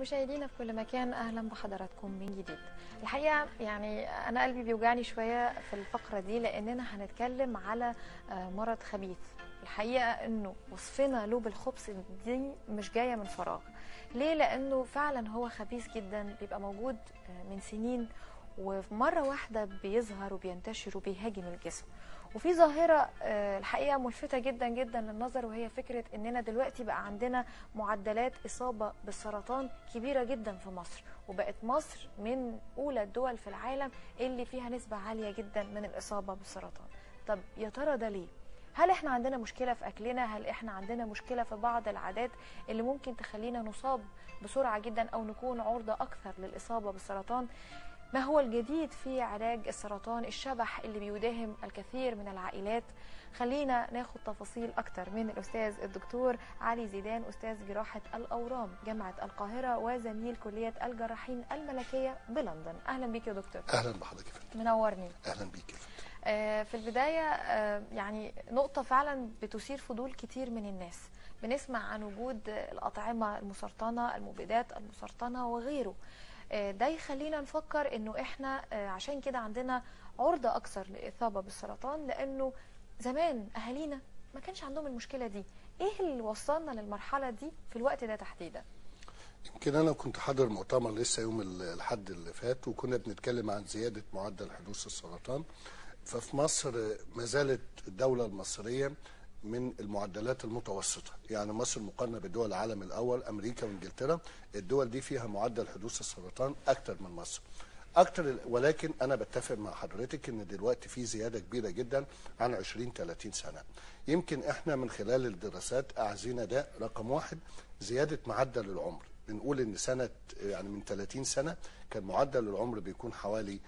مشاهدينا في كل مكان اهلا بحضراتكم من جديد الحقيقه يعني انا قلبي بيوجعني شويه في الفقره دي لاننا هنتكلم على آه، مرض خبيث الحقيقه انه وصفنا له بالخبث دي مش جايه من فراغ ليه لانه فعلا هو خبيث جدا بيبقى موجود آه، من سنين ومره واحده بيظهر وبينتشر وبيهاجم الجسم وفي ظاهرة آه، الحقيقة ملفتة جدا جدا للنظر وهي فكرة اننا دلوقتي بقى عندنا معدلات اصابة بالسرطان كبيرة جدا في مصر وبقت مصر من اولى الدول في العالم اللي فيها نسبة عالية جدا من الاصابة بالسرطان طب يا ترى ده ليه؟ هل احنا عندنا مشكلة في اكلنا؟ هل احنا عندنا مشكلة في بعض العادات اللي ممكن تخلينا نصاب بسرعة جدا او نكون عرضة اكثر للاصابة بالسرطان؟ ما هو الجديد في علاج السرطان الشبح اللي بيداهم الكثير من العائلات خلينا ناخد تفاصيل أكتر من الأستاذ الدكتور علي زيدان أستاذ جراحة الأورام جامعة القاهرة وزميل كلية الجراحين الملكية بلندن أهلا بيك يا دكتور اهلا بحضرتك يا فندم منورني اهلا بيك يا فندم آه، في البداية آه، يعني نقطة فعلا بتثير فضول كتير من الناس بنسمع عن وجود الأطعمة المسرطنة المبيدات المسرطنة وغيره آه، ده يخلينا نفكر انه احنا آه، عشان كده عندنا عرضة اكثر للإصابة بالسرطان لانه زمان اهالينا ما كانش عندهم المشكلة دي ايه اللي وصلنا للمرحلة دي في الوقت ده تحديدا يمكن انا كنت حاضر مؤتمر لسه يوم ال- الحد اللي فات وكنا بنتكلم عن زياده معدل حدوث السرطان ففي مصر ما زالت الدوله المصريه من المعدلات المتوسطه يعني مصر مقارنه بدول العالم الاول امريكا وانجلترا الدول دي فيها معدل حدوث السرطان اكتر من مصر اكتر ولكن انا بتفق مع حضرتك ان دلوقتي في زياده كبيره جدا عن 20 30 سنه يمكن احنا من خلال الدراسات اعزينا ده رقم واحد زياده معدل العمر بنقول ان سنه يعني من 30 سنه كان معدل العمر بيكون حوالي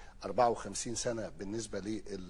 54 سنه بالنسبه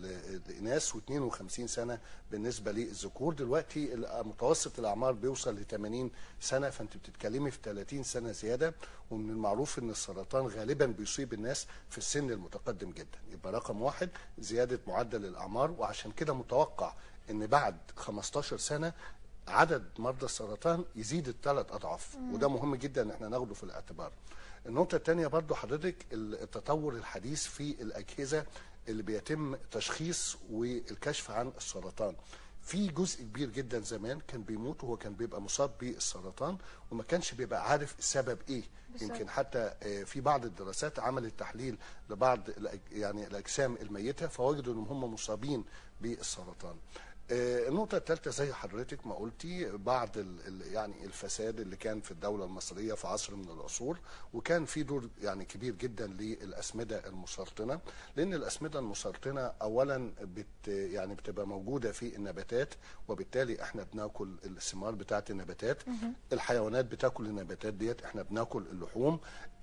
للاناث و52 سنه بالنسبه للذكور دلوقتي متوسط الاعمار بيوصل ل 80 سنه فانت بتتكلمي في 30 سنه زياده ومن المعروف ان السرطان غالبا بيصيب الناس في السن المتقدم جدا يبقى رقم واحد زياده معدل الاعمار وعشان كده متوقع ان بعد 15 سنه عدد مرضى السرطان يزيد الثلاث اضعاف وده مهم جدا ان احنا ناخده في الاعتبار النقطه الثانيه برضو حضرتك التطور الحديث في الاجهزه اللي بيتم تشخيص والكشف عن السرطان في جزء كبير جدا زمان كان بيموت وهو كان بيبقى مصاب بالسرطان وما كانش بيبقى عارف السبب ايه بالظبط. يمكن حتى آه، في بعض الدراسات عملت تحليل لبعض الأج- يعني الاجسام الميته فوجدوا ان هم مصابين بالسرطان آه، النقطة الثالثة زي حضرتك ما قلتي بعض ال ال يعني الفساد اللي كان في الدولة المصرية في عصر من العصور وكان في دور يعني كبير جدا للأسمدة المسرطنة لأن الأسمدة المسرطنة أولا بت يعني بتبقى موجودة في النباتات وبالتالي احنا بناكل الثمار بتاعت النباتات الحيوانات بتاكل النباتات ديت احنا بناكل اللحوم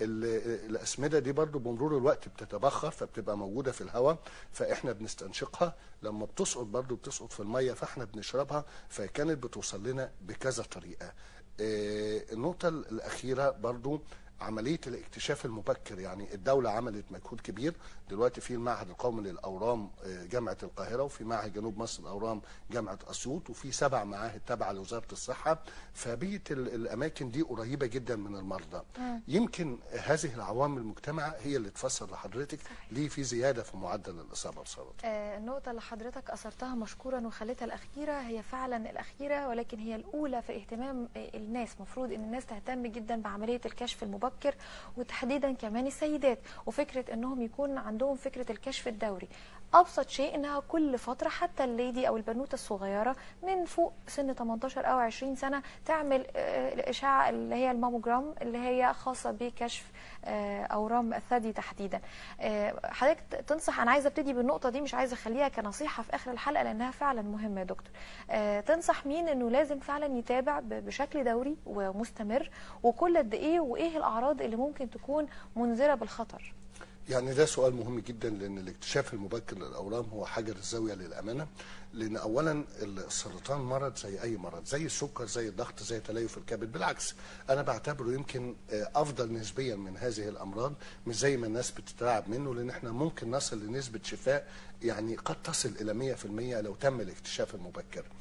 ال- الأسمدة دي برضو بمرور الوقت بتتبخر فبتبقى موجودة في الهواء فاحنا بنستنشقها لما بتسقط برضو بتسقط في المية فاحنا بنشربها فكانت بتوصل لنا بكذا طريقة آه، النقطة الأخيرة برضو عملية الاكتشاف المبكر يعني الدولة عملت مجهود كبير دلوقتي في المعهد القومي للأورام آه، جامعة القاهرة وفي معهد جنوب مصر الأورام جامعة أسيوط وفي سبع معاهد تابعة لوزارة الصحة فبقيت ال- الأماكن دي قريبة جدا من المرضى يمكن هذه العوامل المجتمع هي اللي تفسر لحضرتك ليه في زيادة في معدل الإصابة بالسرطان آه، النقطة اللي حضرتك أثرتها مشكورا وخليتها الأخيرة هي فعلا الأخيرة ولكن هي الأولى في اهتمام آه، الناس مفروض إن الناس تهتم جدا بعملية الكشف المبكر وتحديدا كمان السيدات وفكرة إنهم يكون عندهم فكرة الكشف الدوري أبسط شيء إنها كل فترة حتى الليدي أو البنوتة الصغيرة من فوق سن 18 أو 20 سنة تعمل آه، الإشاعة اللي هي الماموجرام اللي هي خاصة بكشف آه، أورام الثدي تحديدا آه، حضرتك ت- تنصح انا عايزه ابتدي بالنقطه دي مش عايزه اخليها كنصيحه في اخر الحلقه لانها فعلا مهمه يا دكتور آه، تنصح مين انه لازم فعلا يتابع ب- بشكل دوري ومستمر وكل قد ايه وايه الاعراض اللي ممكن تكون منذره بالخطر يعني ده سؤال مهم جدا لان الاكتشاف المبكر للاورام هو حجر الزاويه للامانه لان اولا السرطان مرض زي اي مرض زي السكر زي الضغط زي تليف الكبد بالعكس انا بعتبره يمكن آه، افضل نسبيا من هذه الامراض مش زي ما الناس بتترعب منه لان احنا ممكن نصل لنسبه شفاء يعني قد تصل الى 100% لو تم الاكتشاف المبكر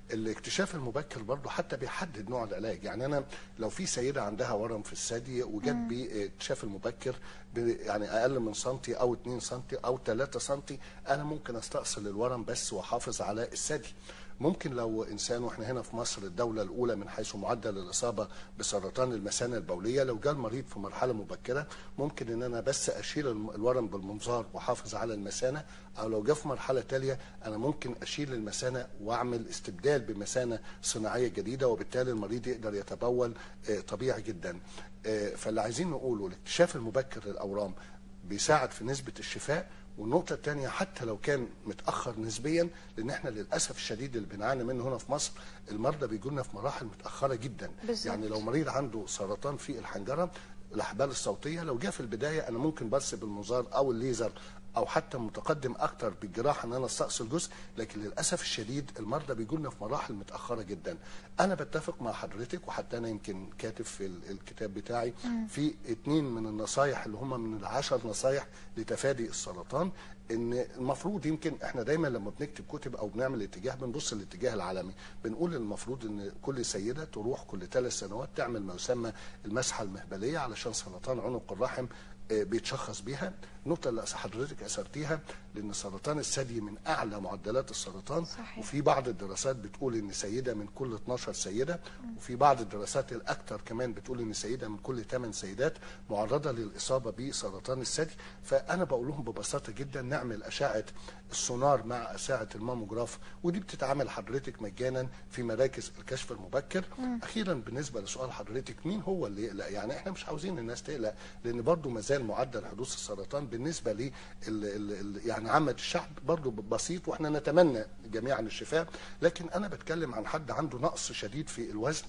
الاكتشاف المبكر برضه حتى بيحدد نوع العلاج يعني انا لو في سيده عندها ورم في الثدي وجت باكتشاف المبكر ب- يعني اقل من سنتي او 2 سنتي او 3 سنتي انا ممكن استأصل الورم بس واحافظ على الثدي ممكن لو انسان واحنا هنا في مصر الدوله الاولى من حيث معدل الاصابه بسرطان المثانه البوليه لو جاء المريض في مرحله مبكره ممكن ان انا بس اشيل الم- الورم بالمنظار واحافظ على المثانه او لو جاء في مرحله تاليه انا ممكن اشيل المثانه واعمل استبدال بمثانه صناعيه جديده وبالتالي المريض يقدر يتبول آه، طبيعي جدا آه، فاللي عايزين نقوله الاكتشاف المبكر للاورام بيساعد في نسبه الشفاء والنقطة الثانية حتى لو كان متأخر نسبيا لأن احنا للأسف الشديد اللي بنعاني منه هنا في مصر المرضى بيجوا لنا في مراحل متأخرة جدا بالظبط. يعني لو مريض عنده سرطان في الحنجرة الأحبال الصوتية لو جه في البداية أنا ممكن بس بالمنظار أو الليزر أو حتى متقدم أكتر بالجراحة إن أنا أستأصل جزء لكن للأسف الشديد المرضى بيجوا لنا في مراحل متأخرة جدا أنا بتفق مع حضرتك وحتى أنا يمكن كاتب في ال- الكتاب بتاعي في اتنين من النصايح اللي هم من العشر نصايح لتفادي السرطان ان المفروض يمكن احنا دايما لما بنكتب كتب او بنعمل اتجاه بنبص للاتجاه العالمي بنقول المفروض ان كل سيده تروح كل ثلاث سنوات تعمل ما يسمى المسحه المهبليه علشان سرطان عنق الرحم آه، بيتشخص بيها النقطة اللي حضرتك أثرتيها لأن سرطان الثدي من أعلى معدلات السرطان صحيح. وفي بعض الدراسات بتقول إن سيدة من كل 12 سيدة وفي بعض الدراسات الأكثر كمان بتقول إن سيدة من كل 8 سيدات معرضة للإصابة بسرطان الثدي فأنا بقول لهم ببساطة جدا نعمل أشعة السونار مع أشعة الماموجراف ودي بتتعمل حضرتك مجانا في مراكز الكشف المبكر أخيرا بالنسبة لسؤال حضرتك مين هو اللي يقلق يعني احنا مش عاوزين الناس تقلق لأن برضو مازال معدل حدوث السرطان بالنسبة ل يعني عامة الشعب برضو بسيط واحنا نتمنى جميعا الشفاء لكن أنا بتكلم عن حد عنده نقص شديد في الوزن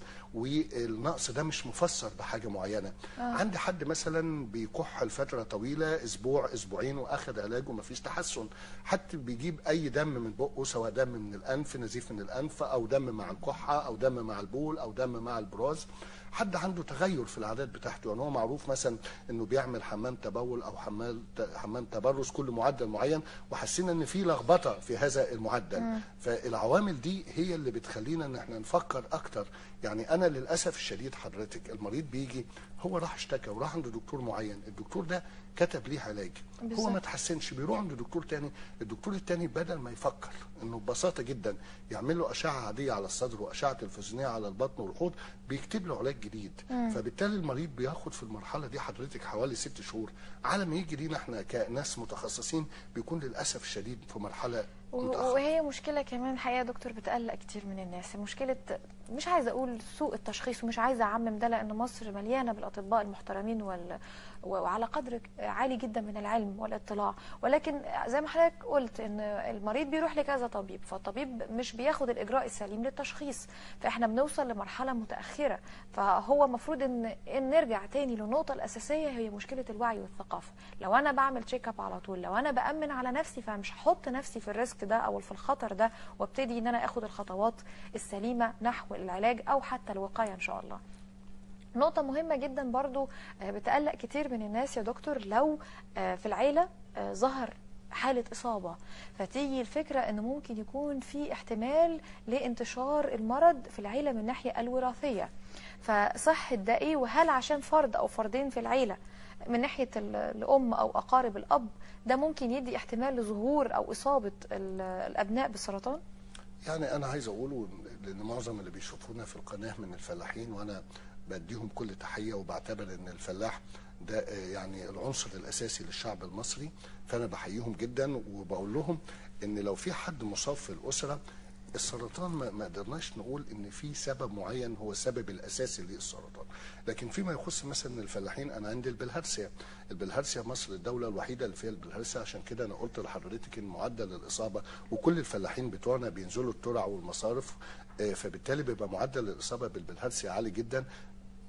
والنقص ده مش مفسر بحاجة معينة آه. عندي حد مثلا بيكح لفترة طويلة أسبوع أسبوعين وأخذ علاج ومفيش تحسن حد بيجيب أي دم من بقه سواء دم من الأنف نزيف من الأنف أو دم مع الكحة أو دم مع البول أو دم مع البراز حد عنده تغير في العادات بتاعته يعني هو معروف مثلا انه بيعمل حمام تبول او حمام حمام تبرز كل معدل معين وحسينا ان في لخبطه في هذا المعدل م. فالعوامل دي هي اللي بتخلينا ان احنا نفكر اكتر يعني انا للاسف الشديد حضرتك المريض بيجي هو راح اشتكى وراح عند دكتور معين الدكتور ده كتب ليه علاج بالزبط. هو ما تحسنش بيروح عند دكتور تاني الدكتور التاني بدل ما يفكر انه ببساطه جدا يعمل له اشعه عاديه على الصدر واشعه تلفزيونيه على البطن والحوض بيكتب له علاج جديد مم. فبالتالي المريض بياخد في المرحله دي حضرتك حوالي ست شهور على ما يجي لينا احنا كناس متخصصين بيكون للاسف الشديد في مرحله متأخر. وهي مشكلة كمان الحقيقة يا دكتور بتقلق كتير من الناس مشكلة مش عايزة أقول سوء التشخيص ومش عايزة أعمم ده لأن مصر مليانة بالأطباء المحترمين وال... وعلى قدر عالي جدا من العلم والاطلاع ولكن زي ما حضرتك قلت ان المريض بيروح لكذا طبيب فالطبيب مش بياخد الاجراء السليم للتشخيص فاحنا بنوصل لمرحله متاخره فهو المفروض ان, إن نرجع تاني للنقطه الاساسيه هي مشكله الوعي والثقافه لو انا بعمل تشيك اب على طول لو انا بامن على نفسي فمش هحط نفسي في الريسك ده او في الخطر ده وابتدي ان انا اخد الخطوات السليمه نحو العلاج او حتى الوقايه ان شاء الله نقطة مهمة جدا برضو بتقلق كتير من الناس يا دكتور لو في العيلة ظهر حالة إصابة فتيجي الفكرة أن ممكن يكون في احتمال لانتشار المرض في العيلة من الناحية الوراثية فصحة ده إيه وهل عشان فرد أو فردين في العيلة من ناحية الأم أو أقارب الأب ده ممكن يدي احتمال لظهور أو إصابة الأبناء بالسرطان؟ يعني أنا عايز أقوله لأن معظم اللي بيشوفونا في القناة من الفلاحين وأنا بديهم كل تحية وبعتبر ان الفلاح ده يعني العنصر الاساسي للشعب المصري فانا بحييهم جدا وبقول لهم ان لو في حد مصاب في الاسره السرطان ما قدرناش نقول ان في سبب معين هو السبب الاساسي للسرطان لكن فيما يخص مثلا الفلاحين انا عندي البلهارسيا البلهارسيا مصر الدوله الوحيده اللي فيها البلهارسيا عشان كده انا قلت لحضرتك ان معدل الاصابه وكل الفلاحين بتوعنا بينزلوا الترع والمصارف فبالتالي بيبقى معدل الاصابه بالبلهارسيا عالي جدا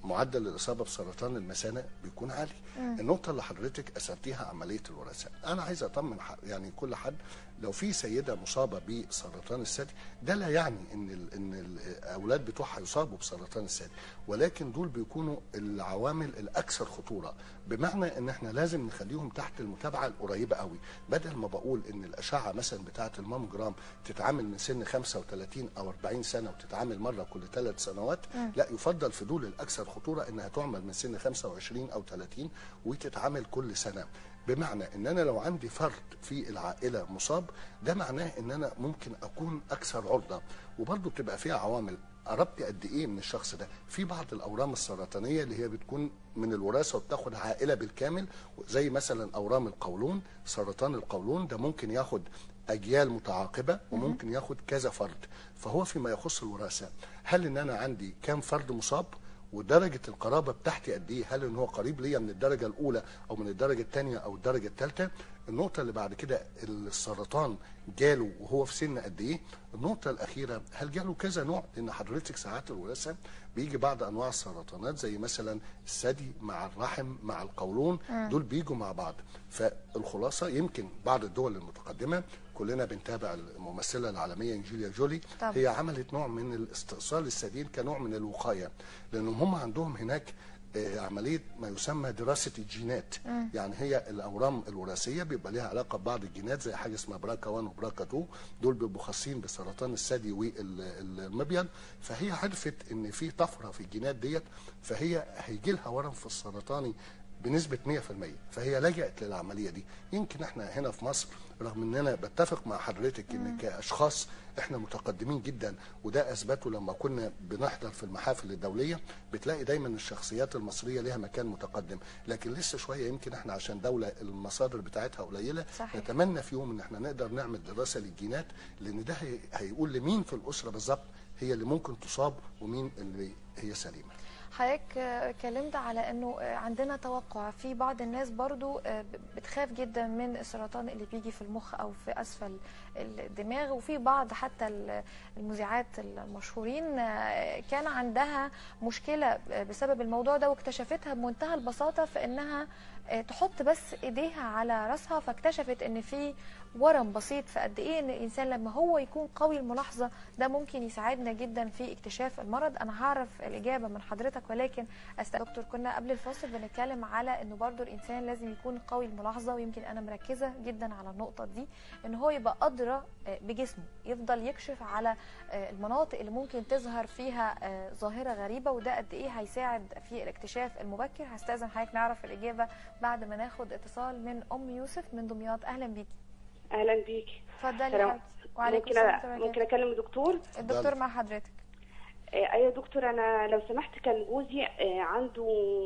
معدل الاصابه بسرطان المثانه بيكون عالي النقطه اللي حضرتك اثرتيها عمليه الوراثه انا عايز اطمن ح- يعني كل حد لو في سيده مصابه بسرطان الثدي ده لا يعني ان ال ان الاولاد بتوعها يصابوا بسرطان الثدي ولكن دول بيكونوا العوامل الاكثر خطوره بمعنى ان احنا لازم نخليهم تحت المتابعه القريبه قوي بدل ما بقول ان الاشعه مثلا بتاعه الماموجرام تتعامل من سن 35 او 40 سنه وتتعامل مره كل ثلاث سنوات لا يفضل في دول الاكثر خطوره انها تعمل من سن 25 او 30 وتتعامل كل سنه بمعنى ان انا لو عندي فرد في العائله مصاب ده معناه ان انا ممكن اكون اكثر عرضه وبرضه بتبقى فيها عوامل قربت قد ايه من الشخص ده في بعض الاورام السرطانيه اللي هي بتكون من الوراثه وبتاخد عائله بالكامل زي مثلا اورام القولون سرطان القولون ده ممكن ياخد اجيال متعاقبه وممكن ياخد كذا فرد فهو فيما يخص الوراثه هل ان انا عندي كام فرد مصاب ودرجه القرابه بتاعتي قد ايه هل ان هو قريب ليا من الدرجه الاولى او من الدرجه الثانيه او الدرجه الثالثه النقطه اللي بعد كده السرطان جاله وهو في سن قد ايه النقطه الاخيره هل جاله كذا نوع لان حضرتك ساعات الوراثه بيجي بعض انواع السرطانات زي مثلا الثدي مع الرحم مع القولون دول بيجوا مع بعض فالخلاصه يمكن بعض الدول المتقدمه كلنا بنتابع الممثله العالميه انجيليا جولي طبعا. هي عملت نوع من الاستئصال الثديين كنوع من الوقايه لانهم هم عندهم هناك آه، عمليه ما يسمى دراسه الجينات يعني هي الاورام الوراثيه بيبقى ليها علاقه ببعض الجينات زي حاجه اسمها براكا 1 وبراكا 2 دول بيبقوا خاصين بسرطان الثدي والمبيض فهي عرفت ان في طفره في الجينات ديت فهي هيجي لها ورم في السرطاني بنسبة 100% فهي لجأت للعملية دي يمكن احنا هنا في مصر رغم ان انا بتفق مع حضرتك ان كاشخاص احنا متقدمين جدا وده اثبته لما كنا بنحضر في المحافل الدولية بتلاقي دايما الشخصيات المصرية لها مكان متقدم لكن لسه شوية يمكن احنا عشان دولة المصادر بتاعتها قليلة صحيح. نتمنى في يوم ان احنا نقدر نعمل دراسة للجينات لان ده هي- هيقول لمين في الاسرة بالظبط هي اللي ممكن تصاب ومين اللي هي سليمة حضرتك آه، اتكلمت على انه آه، عندنا توقع في بعض الناس برضو آه، ب- بتخاف جدا من السرطان اللي بيجي في المخ او في اسفل الدماغ وفي بعض حتى ال- المذيعات المشهورين آه، كان عندها مشكله آه، بسبب الموضوع ده واكتشفتها بمنتهى البساطه في انها آه، تحط بس ايديها على راسها فاكتشفت ان في ورم بسيط فقد ايه ان الانسان لما هو يكون قوي الملاحظه ده ممكن يساعدنا جدا في اكتشاف المرض انا هعرف الاجابه من حضرتك ولكن أست... دكتور كنا قبل الفاصل بنتكلم على انه برضو الانسان لازم يكون قوي الملاحظه ويمكن انا مركزه جدا على النقطه دي ان هو يبقى ادرى آه، بجسمه يفضل يكشف على آه، المناطق اللي ممكن تظهر فيها آه، ظاهره غريبه وده قد ايه هيساعد في الاكتشاف المبكر هستاذن حضرتك نعرف الاجابه بعد ما ناخد اتصال من ام يوسف من دمياط اهلا بيكي اهلا بيكي اتفضلي يا سلام. حبيبتي وعليكم ممكن السلام أ- ورحمة الله ممكن اكلم الدكتور الدكتور مع حضرتك آه، ايوه يا دكتور انا لو سمحت كان جوزي آه، عنده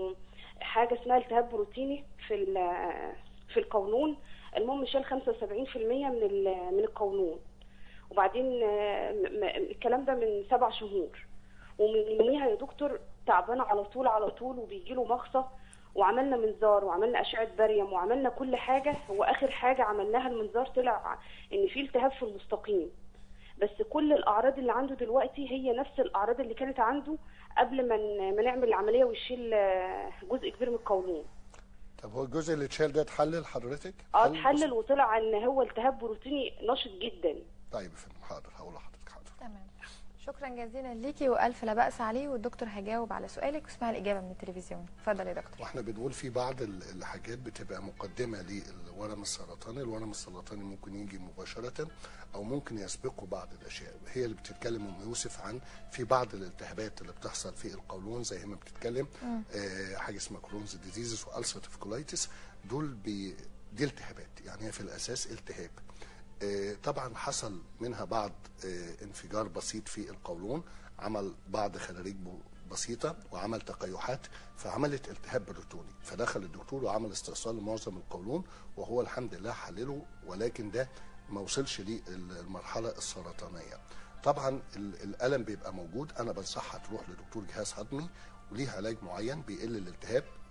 حاجه اسمها التهاب بروتيني في ال- في القولون المهم شال 75% من ال- من القولون وبعدين آه، م- م- الكلام ده من سبع شهور ومن يوميها يا دكتور تعبانه على طول على طول وبيجي له مغصه وعملنا منظار وعملنا اشعه بريم وعملنا كل حاجه واخر حاجه عملناها المنظار طلع ان في التهاب في المستقيم بس كل الاعراض اللي عنده دلوقتي هي نفس الاعراض اللي كانت عنده قبل ما ن- ما نعمل العمليه ويشيل آه، جزء كبير من القولون طب هو الجزء اللي اتشال ده اتحلل حضرتك؟ اه حل اتحلل وطلع ان هو التهاب بروتيني نشط جدا طيب يا فندم حاضر هقول لحضرتك حاضر تمام شكرا جزيلا ليكي والف لا باس عليه والدكتور هيجاوب على سؤالك واسمعي الاجابه من التلفزيون اتفضل يا دكتور واحنا بنقول في بعض ال- الحاجات بتبقى مقدمه للورم السرطاني، الورم السرطاني ممكن يجي مباشره او ممكن يسبقه بعض الاشياء، هي اللي بتتكلم ام يوسف عن في بعض الالتهابات اللي بتحصل في القولون زي ما بتتكلم آه حاجه اسمها كرونز ديزيزز والسرتيف كولايتس دول بي دي التهابات يعني هي في الاساس التهاب آه، طبعا حصل منها بعض آه، انفجار بسيط في القولون عمل بعض خلاريج ب- بسيطة وعمل تقيحات فعملت التهاب بروتوني فدخل الدكتور وعمل استئصال لمعظم القولون وهو الحمد لله حلله ولكن ده ما وصلش للمرحلة السرطانية طبعا ال- الألم بيبقى موجود أنا بنصحها تروح لدكتور جهاز هضمي وليه علاج معين بيقل الالتهاب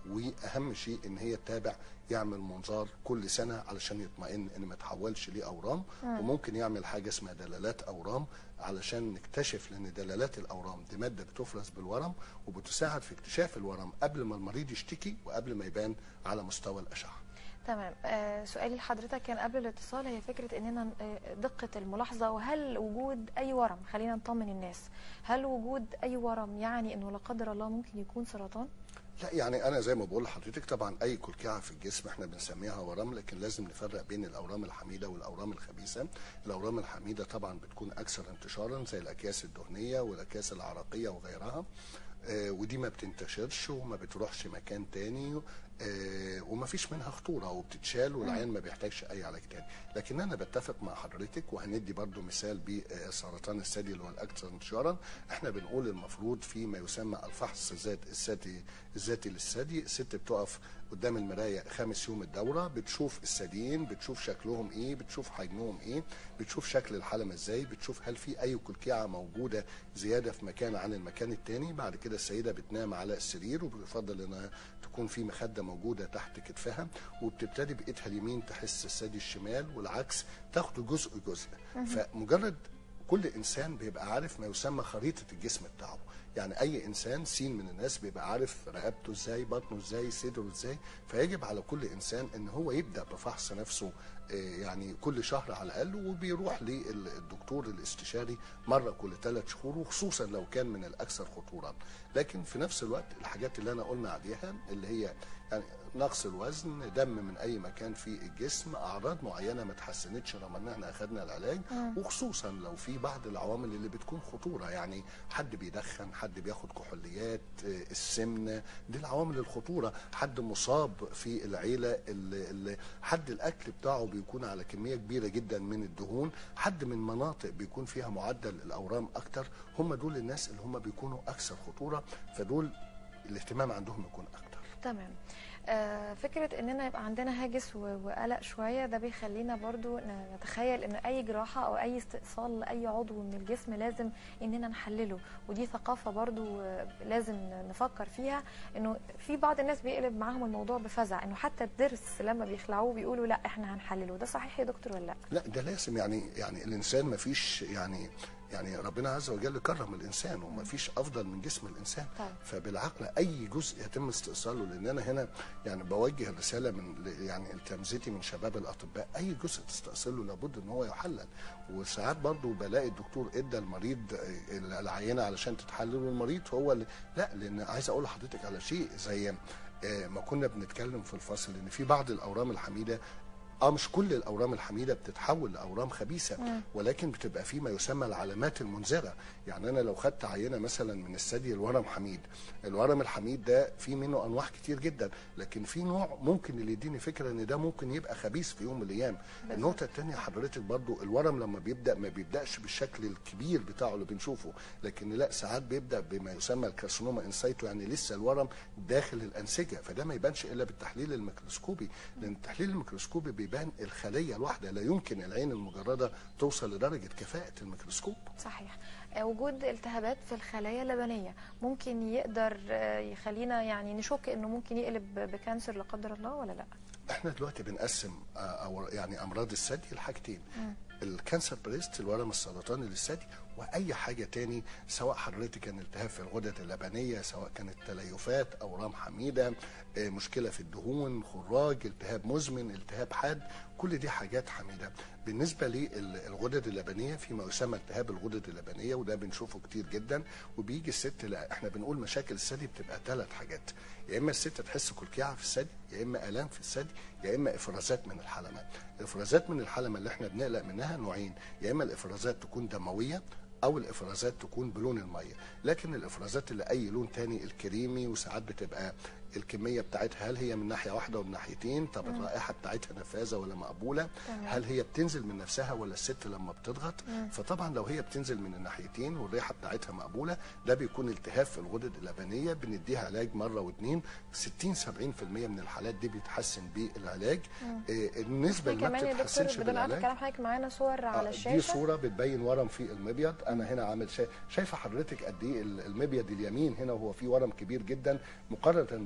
واهم شيء ان هي تتابع يعمل منظار كل سنه علشان يطمئن ان ما تحولش ليه اورام وممكن يعمل حاجه اسمها دلالات اورام علشان نكتشف لان دلالات الاورام دي ماده بتفرز بالورم وبتساعد في اكتشاف الورم قبل ما المريض يشتكي وقبل ما يبان على مستوى الاشعه تمام آه سؤالي لحضرتك كان قبل الاتصال هي فكره اننا آه، دقه الملاحظه وهل وجود اي ورم خلينا نطمن الناس هل وجود اي ورم يعني انه لا قدر الله ممكن يكون سرطان لا يعني انا زي ما بقول لحضرتك طبعا اي كلكعه في الجسم احنا بنسميها ورم لكن لازم نفرق بين الاورام الحميده والاورام الخبيثه الاورام الحميده طبعا بتكون اكثر انتشارا زي الاكياس الدهنيه والاكياس العرقيه وغيرها آه، ودي ما بتنتشرش وما بتروحش مكان تاني آه، وما فيش منها خطوره وبتتشال والعيان ما بيحتاجش اي علاج تاني لكن انا بتفق مع حضرتك وهندي برضو مثال بسرطان الثدي اللي هو الاكثر انتشارا احنا بنقول المفروض في ما يسمى الفحص الذات الذاتي الذاتي للثدي الست بتقف قدام المرايه خامس يوم الدوره بتشوف الثديين بتشوف شكلهم ايه بتشوف حجمهم ايه بتشوف شكل الحلمه ازاي بتشوف هل في اي كلكعه موجوده زياده في مكان عن المكان التاني بعد كده السيده بتنام على السرير وبيفضل انها تكون في مخده موجوده تحت كتفها وبتبتدي بايدها اليمين تحس الثدي الشمال والعكس تاخده جزء جزء فمجرد كل انسان بيبقى عارف ما يسمى خريطه الجسم بتاعه يعني اي انسان سين من الناس بيبقى عارف رقبته ازاي بطنه ازاي صدره ازاي فيجب على كل انسان ان هو يبدا بفحص نفسه آه، يعني كل شهر على الاقل وبيروح للدكتور الاستشاري مره كل ثلاث شهور وخصوصا لو كان من الاكثر خطوره لكن في نفس الوقت الحاجات اللي انا قلنا عليها اللي هي يعني نقص الوزن دم من اي مكان في الجسم اعراض معينه ما اتحسنتش رغم ان احنا اخذنا العلاج وخصوصا لو في بعض العوامل اللي بتكون خطوره يعني حد بيدخن حد بياخد كحوليات آه، السمنه دي العوامل الخطوره حد مصاب في العيله اللي اللي حد الاكل بتاعه بيكون على كميه كبيره جدا من الدهون حد من مناطق بيكون فيها معدل الاورام اكتر هم دول الناس اللي هم بيكونوا اكثر خطوره فدول الاهتمام عندهم يكون اكتر تمام آه، فكرة اننا يبقى عندنا هاجس و- وقلق شوية ده بيخلينا برضو ن- نتخيل ان اي جراحة او اي استئصال لاي عضو من الجسم لازم اننا نحلله ودي ثقافة برضو آه، لازم نفكر فيها انه في بعض الناس بيقلب معاهم الموضوع بفزع انه حتى الضرس لما بيخلعوه بيقولوا لا احنا هنحلله ده صحيح يا دكتور ولا لا لا ده لازم يعني يعني الانسان ما فيش يعني يعني ربنا عز وجل كرم الانسان وما فيش افضل من جسم الانسان طبعا. فبالعقل اي جزء يتم استئصاله لان انا هنا يعني بوجه الرساله من يعني التمزيتي من شباب الاطباء اي جزء تستأصله لابد ان هو يحلل وساعات برضو بلاقي الدكتور ادى المريض آه، العينه علشان تتحلل والمريض هو اللي لا لان عايز اقول لحضرتك على شيء زي آه، ما كنا بنتكلم في الفصل ان في بعض الاورام الحميده اه مش كل الاورام الحميده بتتحول لاورام خبيثه ولكن بتبقى في ما يسمى العلامات المنذره يعني انا لو خدت عينه مثلا من الثدي الورم حميد الورم الحميد ده في منه انواع كتير جدا لكن في نوع ممكن اللي يديني فكره ان ده ممكن يبقى خبيث في يوم من الايام النقطه الثانيه حضرتك برضو الورم لما بيبدا ما بيبداش بالشكل الكبير بتاعه اللي بنشوفه لكن لا ساعات بيبدا بما يسمى الكارسينوما انسايتو يعني لسه الورم داخل الانسجه فده ما يبانش الا بالتحليل الميكروسكوبي لان التحليل الميكروسكوبي بيبان الخليه الواحده لا يمكن العين المجرده توصل لدرجه كفاءه الميكروسكوب صحيح آه، وجود التهابات في الخلايا اللبنيه ممكن يقدر آه، يخلينا يعني نشك انه ممكن يقلب بكانسر لا قدر الله ولا لا احنا دلوقتي بنقسم آه، أو يعني امراض الثدي لحاجتين الكانسر بريست الورم السرطاني للثدي واي حاجه تاني سواء حضرتك كان التهاب في الغدد اللبنيه سواء كانت تليفات اورام حميده آه، مشكله في الدهون خراج التهاب مزمن التهاب حاد كل دي حاجات حميده بالنسبه للغدد اللبنيه فيما يسمى التهاب الغدد اللبنيه وده بنشوفه كتير جدا وبيجي الست لا احنا بنقول مشاكل الثدي بتبقى ثلاث حاجات يا اما الست تحس كلكعه في الثدي يا اما الام في الثدي يا اما افرازات من الحلمه الافرازات من الحلمه اللي احنا بنقلق منها نوعين يا اما الافرازات تكون دمويه او الافرازات تكون بلون الميه لكن الافرازات اللي اي لون تاني الكريمي وساعات بتبقى الكميه بتاعتها هل هي من ناحيه واحده ومن ناحيتين طب الرائحه بتاعتها نفاذه ولا مقبوله تمام. هل هي بتنزل من نفسها ولا الست لما بتضغط فطبعا لو هي بتنزل من الناحيتين والريحه بتاعتها مقبوله ده بيكون التهاب في الغدد اللبنيه بنديها علاج مره واثنين 60 70% من الحالات دي بيتحسن بالعلاج آه، النسبه اللي ما كمان يا بتتحسنش دكتور بدون قطع بالعلاج كلام حضرتك معانا صور على آه، الشاشه دي صوره بتبين ورم في المبيض انا هنا عامل شا... شايفه حضرتك قد ايه ال- المبيض اليمين هنا وهو فيه ورم كبير جدا مقارنه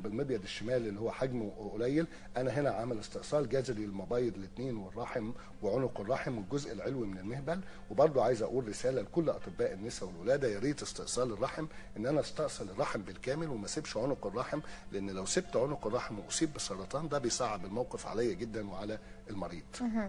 بالمبيض الشمالي اللي هو حجمه قليل انا هنا عامل استئصال جذري للمبايض الاثنين والرحم وعنق الرحم والجزء العلوي من المهبل وبرضه عايز اقول رساله لكل اطباء النساء والولاده يا ريت استئصال الرحم ان انا استأصل الرحم بالكامل وما اسيبش عنق الرحم لان لو سبت عنق الرحم واصيب بسرطان ده بيصعب الموقف عليا جدا وعلى المريض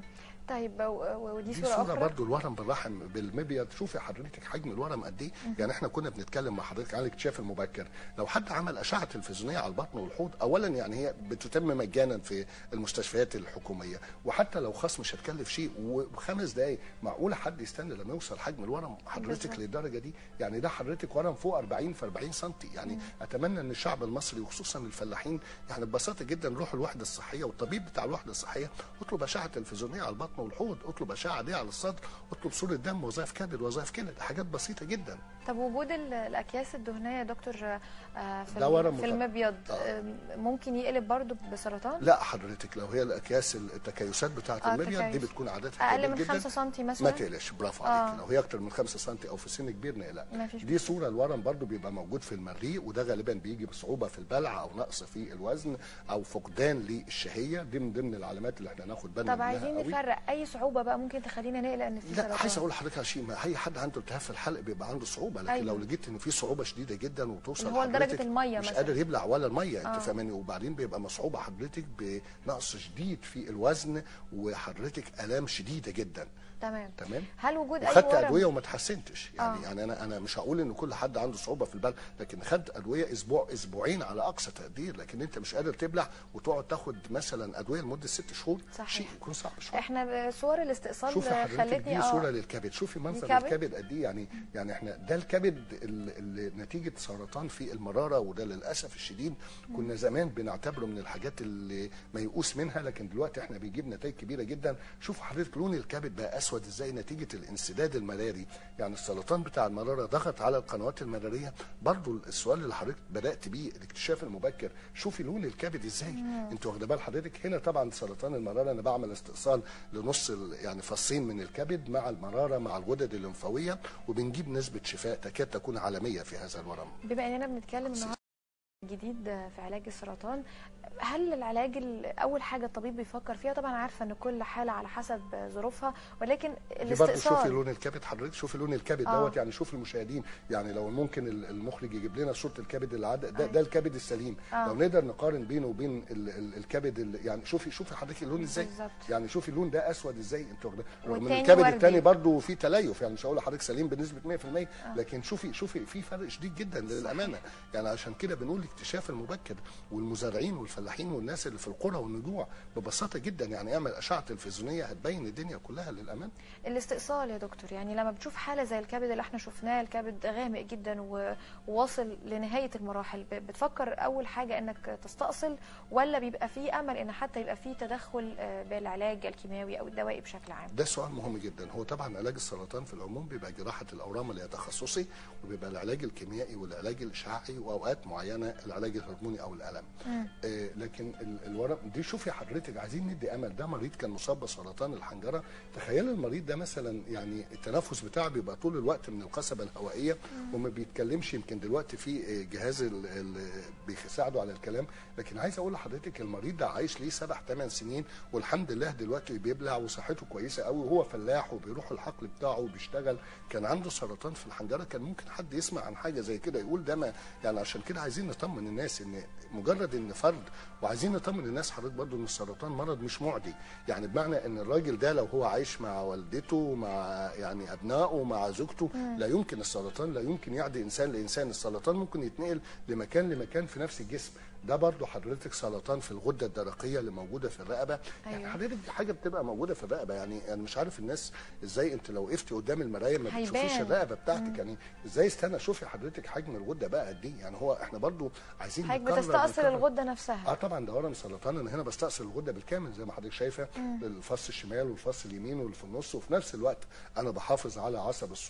طيب و- و- ودي دي صوره صوره اخرى برضو الورم بالرحم بالمبيض شوفي حضرتك حجم الورم قد ايه يعني احنا كنا بنتكلم مع حضرتك عن الاكتشاف المبكر لو حد عمل اشعه تلفزيونيه على البطن والحوض اولا يعني هي بتتم مجانا في المستشفيات الحكوميه وحتى لو خاص مش هتكلف شيء وخمس دقائق معقوله حد يستنى لما يوصل حجم الورم حضرتك بالظبط. للدرجه دي يعني ده حضرتك ورم فوق 40 في 40 سم يعني اتمنى ان الشعب المصري وخصوصا الفلاحين يعني ببساطه جدا روحوا الوحده الصحيه والطبيب بتاع الوحده الصحيه اطلب اشعه تلفزيونيه على البطن والحوض اطلب اشعه عاديه على الصدر اطلب صوره دم وظائف كبد وظائف كلى ده حاجات بسيطه جدا طب وجود ال- الاكياس الدهنيه يا دكتور آه، في ده ال- ورم في مطر- المبيض آه. آه، ممكن يقلب برضو بسرطان لا حضرتك لو هي الاكياس التكيسات بتاعه آه، المبيض دي تكيس. بتكون عادتها اقل كبير من جدا 5 سم ما مثلا تقلقش برافو آه. عليك لو هي اكتر من 5 سم او في سن كبير نقلق ما فيش دي صوره الورم برضو بيبقى موجود في المريء وده غالبا بيجي بصعوبه في البلع او نقص في الوزن او فقدان للشهيه دي من ضمن العلامات اللي احنا ناخد بالنا طب منها عايزين قوي. نفرق اي صعوبه بقى ممكن تخلينا نقلق ان في لا عايز سرطان اقول لحضرتك على شيء ما اي حد عنده التهاب في الحلق بيبقى عنده صعوبه لكن أيوة. لو لقيت ان في صعوبه شديده جدا وتوصل اللي هو لدرجة حضرتك المية مش مثلا. قادر يبلع ولا الميه انت آه. فاهماني وبعدين بيبقى مصعوبه حضرتك بنقص شديد في الوزن وحضرتك الام شديده جدا تمام تمام هل وجود اي وخدت ورم ادويه وما اتحسنتش يعني آه. يعني انا انا مش هقول ان كل حد عنده صعوبه في البلع لكن خدت ادويه اسبوع اسبوعين على اقصى تقدير لكن انت مش قادر تبلع وتقعد تاخد مثلا ادويه لمده ست شهور صحيح. شيء يكون صعب شويه احنا صور الاستئصال شوفي حضرتك خلتني دي صوره اه للكبد شوفي منظر كبد؟ الكبد قد ايه يعني يعني احنا ده الكبد اللي اللي نتيجه سرطان في المراره وده للاسف الشديد كنا زمان بنعتبره من الحاجات اللي ميؤوس منها لكن دلوقتي احنا بيجيب نتائج كبيره جدا شوف حضرتك لون الكبد بقى اسود ازاي نتيجه الانسداد المراري يعني السرطان بتاع المراره ضغط على القنوات المراريه برضو السؤال اللي حضرتك بدات بيه الاكتشاف المبكر شوفي لون الكبد ازاي انت واخده بال حضرتك هنا طبعا سرطان المراره انا بعمل استئصال لنص ال- يعني فصين من الكبد مع المراره مع الغدد الليمفاويه وبنجيب نسبه شفاء تكاد تكون عالميه في هذا الورم بما اننا بنتكلم النهارده جديد في علاج السرطان هل العلاج ال- اول حاجه الطبيب بيفكر فيها طبعا عارفه ان كل حاله على حسب ظروفها ولكن دي برضه الاستئصال شوفي لون الكبد حضرتك شوفي لون الكبد آه. دوت يعني شوف المشاهدين يعني لو ممكن ال- المخرج يجيب لنا صوره الكبد العادة ده, أيوة. ده الكبد السليم آه. لو نقدر نقارن بينه وبين ال ال الكبد ال يعني شوفي شوفي حضرتك اللون ازاي بالظبط. يعني شوفي اللون ده اسود ازاي انت واخده رغم ان والتاني الكبد وردي. الثاني برضه فيه تليف يعني مش هقول لحضرتك سليم بنسبه 100% لكن شوفي شوفي في فرق شديد جدا للامانه يعني عشان كده بنقول الاكتشاف المبكر والمزارعين والفلاحين والناس اللي في القرى والنجوع ببساطه جدا يعني اعمل اشعه تلفزيونيه هتبين الدنيا كلها للامانه الاستئصال يا دكتور يعني لما بتشوف حاله زي الكبد اللي احنا شفناه الكبد غامق جدا و- وواصل لنهايه المراحل ب- بتفكر اول حاجه انك تستأصل ولا بيبقى فيه امل ان حتى يبقى فيه تدخل آه، بالعلاج الكيماوي او الدوائي بشكل عام ده سؤال مهم جدا هو طبعا علاج السرطان في العموم بيبقى جراحه الاورام اللي هي تخصصي وبيبقى العلاج الكيميائي والعلاج الاشعاعي واوقات معينه العلاج الهرموني او الالم آه لكن ال- الورم دي شوفي حضرتك عايزين ندي امل ده مريض كان مصاب بسرطان الحنجره تخيل المريض ده مثلا يعني التنفس بتاعه بيبقى طول الوقت من القصبه الهوائيه وما بيتكلمش يمكن دلوقتي في آه، جهاز ال- ال- بيساعده على الكلام لكن عايز اقول لحضرتك المريض ده عايش ليه سبع ثمان سنين والحمد لله دلوقتي بيبلع وصحته كويسه قوي وهو فلاح وبيروح الحقل بتاعه وبيشتغل كان عنده سرطان في الحنجره كان ممكن حد يسمع عن حاجه زي كده يقول ده ما يعني عشان كده عايزين نطمن الناس ان مجرد ان فرد وعايزين نطمن الناس حضرتك برضو ان السرطان مرض مش معدي يعني بمعنى ان الراجل ده لو هو عايش مع والدته مع يعني ابنائه مع زوجته لا يمكن السرطان لا يمكن يعدي انسان لانسان السرطان ممكن يتنقل لمكان لمكان في نفس الجسم ده برضو حضرتك سرطان في الغده الدرقيه اللي موجوده في الرقبه يعني أيوة. حضرتك دي حاجه بتبقى موجوده في الرقبه يعني انا مش عارف الناس ازاي انت لو وقفتي قدام المرايه ما هيبان. بتشوفيش الرقبه بتاعتك يعني ازاي استنى شوفي حضرتك حجم الغده بقى قد ايه يعني هو احنا برضو عايزين حضرتك نكرر- بتستأصل نكرر. الغده نفسها اه طبعا ده ورم سرطان انا هنا بستأصل الغده بالكامل زي ما حضرتك شايفه الفص الشمال والفص اليمين واللي في النص وفي نفس الوقت انا بحافظ على عصب الصوت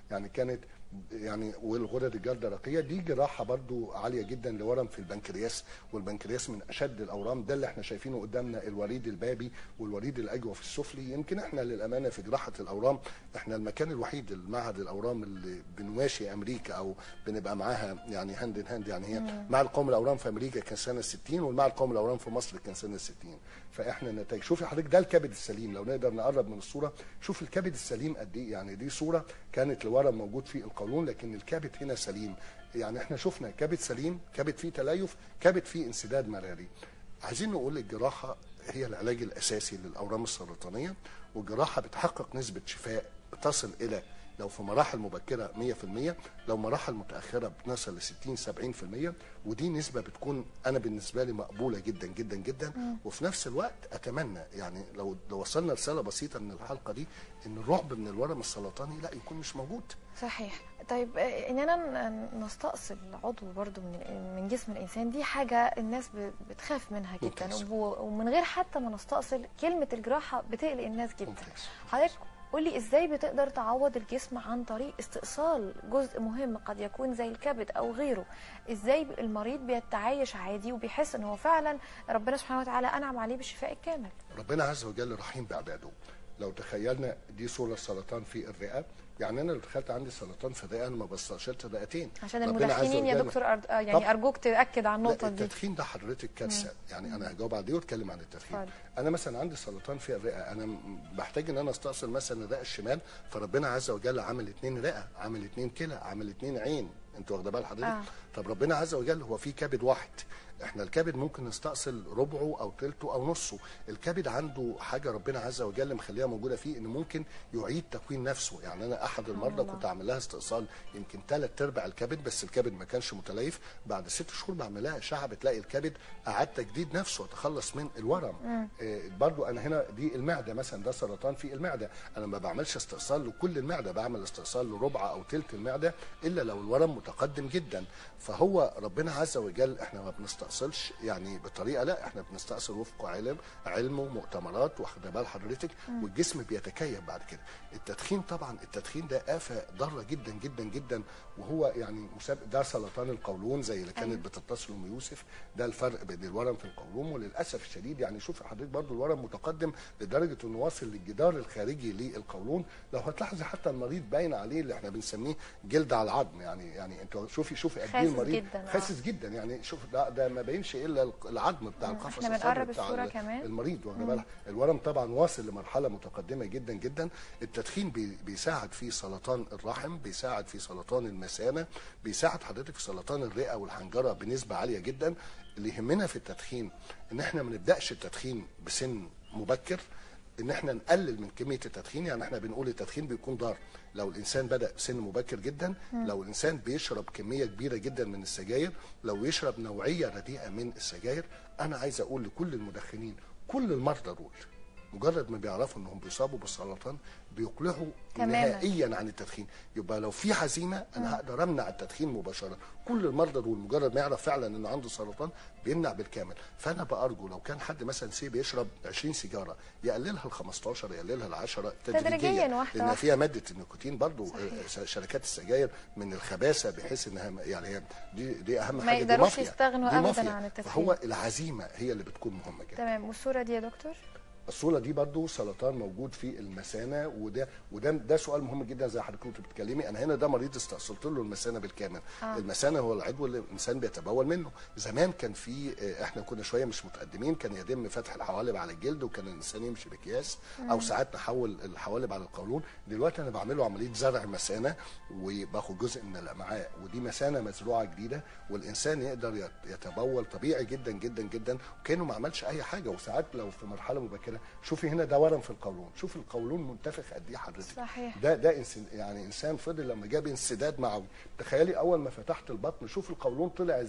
يعني كانت يعني والغدد الجلدرقيه دي جراحه برضو عاليه جدا لورم في البنكرياس والبنكرياس من اشد الاورام ده اللي احنا شايفينه قدامنا الوريد البابي والوريد الاجوف السفلي يمكن احنا للامانه في جراحه الاورام احنا المكان الوحيد المعهد الاورام اللي بنواشي امريكا او بنبقى معاها يعني هاند ان هاند يعني هي مع القوم الاورام في امريكا كان سنه 60 والمع القوم الاورام في مصر كان سنه 60 فاحنا النتائج شوفي حضرتك ده الكبد السليم لو نقدر نقرب من الصوره شوف الكبد السليم قد ايه يعني دي صوره كانت الورم موجود في القولون لكن الكبد هنا سليم يعني احنا شفنا كبد سليم كبد فيه تليف كبد فيه انسداد مراري عايزين نقول الجراحه هي العلاج الاساسي للاورام السرطانيه والجراحه بتحقق نسبه شفاء تصل الى لو في مراحل مبكره 100% لو مراحل متاخره بنصل ل 60 70% ودي نسبه بتكون انا بالنسبه لي مقبوله جدا جدا جدا وفي نفس الوقت اتمنى يعني لو لو وصلنا رساله بسيطه من الحلقه دي ان الرعب من الورم السرطاني لا يكون مش موجود صحيح طيب آه، اننا ن- نستأصل عضو برضو من من جسم الانسان دي حاجه الناس ب- بتخاف منها جدا ممتاز. وب- ومن غير حتى ما نستأصل كلمه الجراحه بتقلق الناس جدا ممتاز. حضرتك قولي ازاي بتقدر تعوض الجسم عن طريق استئصال جزء مهم قد يكون زي الكبد او غيره ازاي المريض بيتعايش عادي وبيحس ان هو فعلا ربنا سبحانه وتعالى انعم عليه بالشفاء الكامل ربنا عز وجل رحيم بعباده لو تخيلنا دي صوره سرطان في الرئه يعني انا لو دخلت عندي سرطان في الرئه انا ما بستشرش الرئتين عشان ربنا عز المدخنين يا وجل- دكتور أر... آه، يعني طب- ارجوك تاكد على لا النقطه دي التدخين ده حضرتك كارثه يعني انا هجاوب على دي واتكلم عن التدخين اتفضل. انا مثلا عندي سرطان في الرئه انا م- بحتاج ان انا استأصل مثلا الرئه الشمال فربنا عز وجل عامل اتنين رئه عامل اتنين كلى عامل اتنين عين انت واخده بال حضرتك آه. طب ربنا عز وجل هو في كبد واحد احنا الكبد ممكن نستأصل ربعه او ثلثه او نصه الكبد عنده حاجه ربنا عز وجل مخليها موجوده فيه انه ممكن يعيد تكوين نفسه يعني انا احد المرضى الله. كنت اعمل لها استئصال يمكن ثلاث ارباع الكبد بس الكبد ما كانش متليف بعد ست شهور بعمل لها اشعه بتلاقي الكبد اعاد تجديد نفسه وتخلص من الورم إيه برضو انا هنا دي المعده مثلا ده سرطان في المعده انا ما بعملش استئصال لكل المعده بعمل استئصال لربع او ثلث المعده الا لو الورم متقدم جدا فهو ربنا عز وجل احنا ما بنستأصلش يعني بطريقه لا احنا بنستأصل وفق علم علم ومؤتمرات واخده بال حضرتك والجسم بيتكيف بعد كده التدخين طبعا التدخين ده آفة ضارة جدا جدا جدا وهو يعني مساب ده سرطان القولون زي اللي كانت أيوة. بتتصل ام يوسف ده الفرق بين الورم في القولون وللاسف الشديد يعني شوف حضرتك برضو الورم متقدم لدرجه انه واصل للجدار الخارجي للقولون لو هتلاحظي حتى المريض باين عليه اللي احنا بنسميه جلد على العظم يعني يعني انت شوفي شوفي قد ايه خاسس المريض جدا، آه. خاسس جدا يعني شوف ده ده ما باينش الا العظم بتاع مم. القفص إحنا الصدري بنقرب بتاع الصورة ال- كمان. المريض واخد بالك الورم طبعا واصل لمرحله متقدمه جدا جدا التدخين بي- بيساعد في سرطان الرحم بيساعد في سرطان المثانه بيساعد حضرتك في سرطان الرئه والحنجره بنسبه عاليه جدا اللي يهمنا في التدخين ان احنا ما نبداش التدخين بسن مبكر ان احنا نقلل من كميه التدخين يعني احنا بنقول التدخين بيكون ضار لو الانسان بدا بسن مبكر جدا لو الانسان بيشرب كميه كبيره جدا من السجاير لو يشرب نوعيه رديئه من السجاير انا عايز اقول لكل المدخنين كل المرضى دول مجرد ما بيعرفوا انهم بيصابوا بالسرطان بيقلعوا تماماً. نهائيا عن التدخين يبقى لو في هزيمه انا هقدر امنع التدخين مباشره كل المرضى دول مجرد ما يعرف فعلا انه عنده سرطان بيمنع بالكامل فانا بارجو لو كان حد مثلا سي بيشرب 20 سيجاره يقللها ل 15 يقللها ل 10 تدريجياً، تدريجيا واحدة لان واحدة. فيها ماده النيكوتين برضو صحيح. آه، شركات السجاير من الخباثه بحيث انها يعني هي دي دي اهم ما حاجه دي يقدروش مافيا. يستغنوا دي أبداً مافيا. عن التدخين. فهو العزيمه هي اللي بتكون مهمه جدا تمام والصوره دي يا دكتور الصوره دي برضو سرطان موجود في المثانه وده وده ده سؤال مهم جدا زي حضرتك كنت بتتكلمي انا هنا ده مريض استأصلت له المثانه بالكامل آه. آه. المثانه هو العضو اللي الانسان بيتبول منه زمان كان في آه، احنا كنا شويه مش متقدمين كان يتم فتح الحوالب على الجلد وكان الانسان يمشي باكياس او ساعات نحول الحوالب على القولون دلوقتي انا بعمل له عمليه زرع مثانه وباخد جزء من الامعاء ودي مثانه مزروعه جديده والانسان يقدر يت- يتبول طبيعي جدا جدا جدا وكانه ما عملش اي حاجه وساعات لو في مرحله مبكره شوفي هنا ده ورم في القولون شوف القولون منتفخ قد ايه حضرتك صحيح. ده ده إنسان يعني انسان فضل لما جاب انسداد معوي تخيلي اول ما فتحت البطن شوف القولون طلع ازاي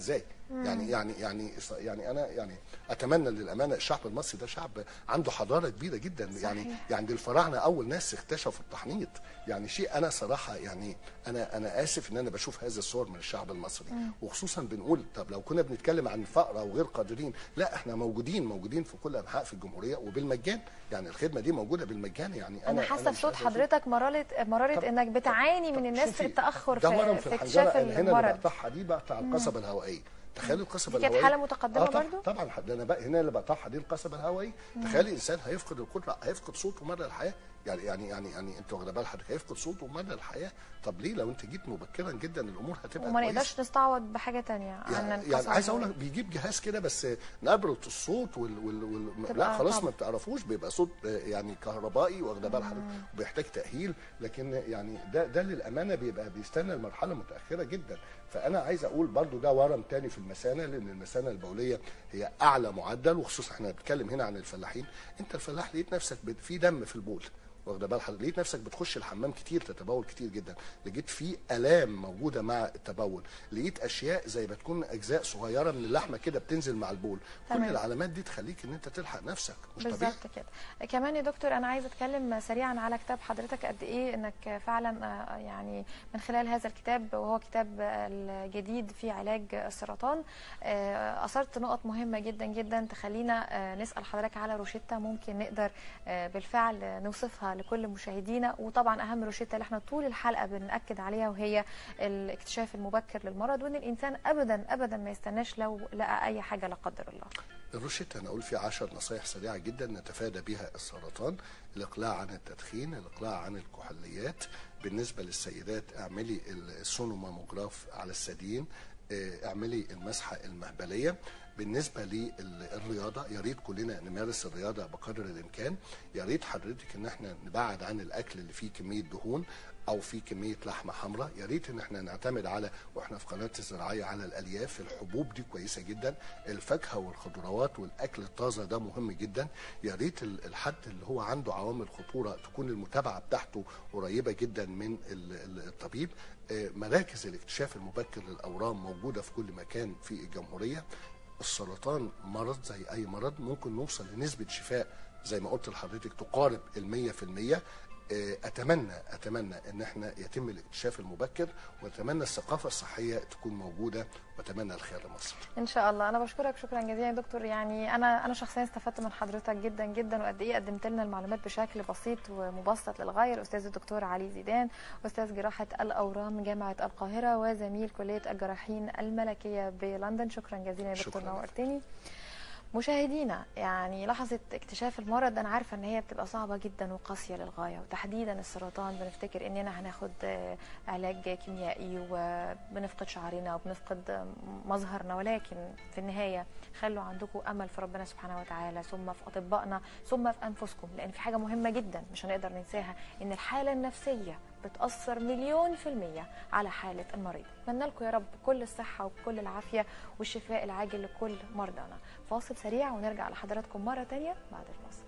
يعني يعني يعني يعني انا يعني اتمنى للامانه الشعب المصري ده شعب عنده حضاره كبيره جدا يعني صحيح. يعني دي الفراعنه اول ناس اكتشفوا التحنيط يعني شيء انا صراحه يعني انا انا اسف ان انا بشوف هذه الصور من الشعب المصري وخصوصا بنقول طب لو كنا بنتكلم عن فقر او غير قادرين لا احنا موجودين موجودين في كل انحاء في الجمهوريه وبالمجان يعني الخدمه دي موجوده بالمجان يعني انا حاسه مش بصوت قادر أشوف. حضرتك مراره مراره طب- انك بتعاني من طب الناس في شوفي، التاخر ده ورم في, في في اكتشاف الحنجره هنا اللي المرض بقطعها دي بقطع القصبه الهوائيه تخيلي القصبه دي كانت الهوائيه حالة متقدمة آه طبعا برضو؟ طبعا ده انا بقى هنا اللي بقطعها دي القصبه الهوائيه تخيلي انسان هيفقد القدره هيفقد صوته مدى الحياه يعني يعني يعني يعني انت واخده بال حضرتك هيفقد صوته مدى الحياه طب ليه لو انت جيت مبكرا جدا الامور هتبقى وما كويسة. نقدرش نستعوض بحاجه تانية عن يعني, يعني القصبة عايز اقول لك الهوائية. بيجيب جهاز كده بس نبره الصوت وال, وال, وال... تبقى لا خلاص طبعا. ما بتعرفوش بيبقى صوت آه، يعني كهربائي واخده بال حضرتك وبيحتاج تاهيل لكن يعني ده ده للامانه بيبقى بيستنى المرحله متاخره جدا فانا عايز اقول برضو ده ورم تاني في المثانه لان المثانه البوليه هي اعلى معدل وخصوصا احنا بنتكلم هنا عن الفلاحين انت الفلاح لقيت نفسك بت- في دم في البول واخده بال حضرتك لقيت نفسك بتخش الحمام كتير تتبول كتير جدا لقيت في الام موجوده مع التبول لقيت اشياء زي بتكون اجزاء صغيره من اللحمه كده بتنزل مع البول كل تمام. العلامات دي تخليك ان انت تلحق نفسك مش طبيعي بالظبط كده كمان يا دكتور انا عايزه اتكلم سريعا على كتاب حضرتك قد ايه انك فعلا آه، يعني من خلال هذا الكتاب وهو كتاب الجديد في علاج السرطان آه، اثرت نقط مهمه جدا جدا تخلينا آه، نسال حضرتك على روشته ممكن نقدر آه، بالفعل نوصفها لكل مشاهدينا وطبعا اهم روشته اللي احنا طول الحلقه بناكد عليها وهي الاكتشاف المبكر للمرض وان الانسان ابدا ابدا ما يستناش لو لقى اي حاجه لا قدر الله الروشتة أنا أقول فيه عشر نصايح سريعة جدا نتفادى بها السرطان الإقلاع عن التدخين الإقلاع عن الكحوليات بالنسبة للسيدات اعملي السونوماموجراف على الثديين آه، اعملي المسحة المهبلية بالنسبة للرياضة يا ريت كلنا نمارس الرياضة بقدر الإمكان يا ريت حضرتك إن احنا نبعد عن الأكل اللي فيه كمية دهون او في كميه لحمه حمراء يا ريت ان احنا نعتمد على واحنا في قناه الزراعيه على الالياف الحبوب دي كويسه جدا الفاكهه والخضروات والاكل الطازه ده مهم جدا يا ريت ال- الحد اللي هو عنده عوامل خطوره تكون المتابعه بتاعته قريبه جدا من ال- ال- الطبيب آه، مراكز الاكتشاف المبكر للاورام موجوده في كل مكان في الجمهوريه السرطان مرض زي اي مرض ممكن نوصل لنسبه شفاء زي ما قلت لحضرتك تقارب المية في المية آه، اتمنى اتمنى ان احنا يتم الاكتشاف المبكر واتمنى الثقافه الصحيه تكون موجوده واتمنى الخير لمصر ان شاء الله انا بشكرك شكرا جزيلا يا دكتور يعني انا انا شخصيا استفدت من حضرتك جدا جدا وقد ايه قدمت لنا المعلومات بشكل بسيط ومبسط للغايه الاستاذ الدكتور علي زيدان استاذ جراحه الاورام جامعه القاهره وزميل كليه الجراحين الملكيه بلندن شكرا جزيلا يا دكتور شكراً. نورتني مشاهدينا يعني لحظة اكتشاف المرض أنا عارفة إن هي بتبقى صعبة جدا وقاسية للغاية وتحديدا السرطان بنفتكر إننا هناخد آه، علاج كيميائي وبنفقد شعرنا وبنفقد آه، مظهرنا ولكن في النهاية خلوا عندكم أمل في ربنا سبحانه وتعالى ثم في أطبائنا ثم في أنفسكم لأن في حاجة مهمة جدا مش هنقدر ننساها إن الحالة النفسية بتأثر مليون في المية على حالة المريض أتمنى لكم يا رب كل الصحة وكل العافية والشفاء العاجل لكل مرضانا فاصل سريع ونرجع لحضراتكم مرة تانية بعد الفاصل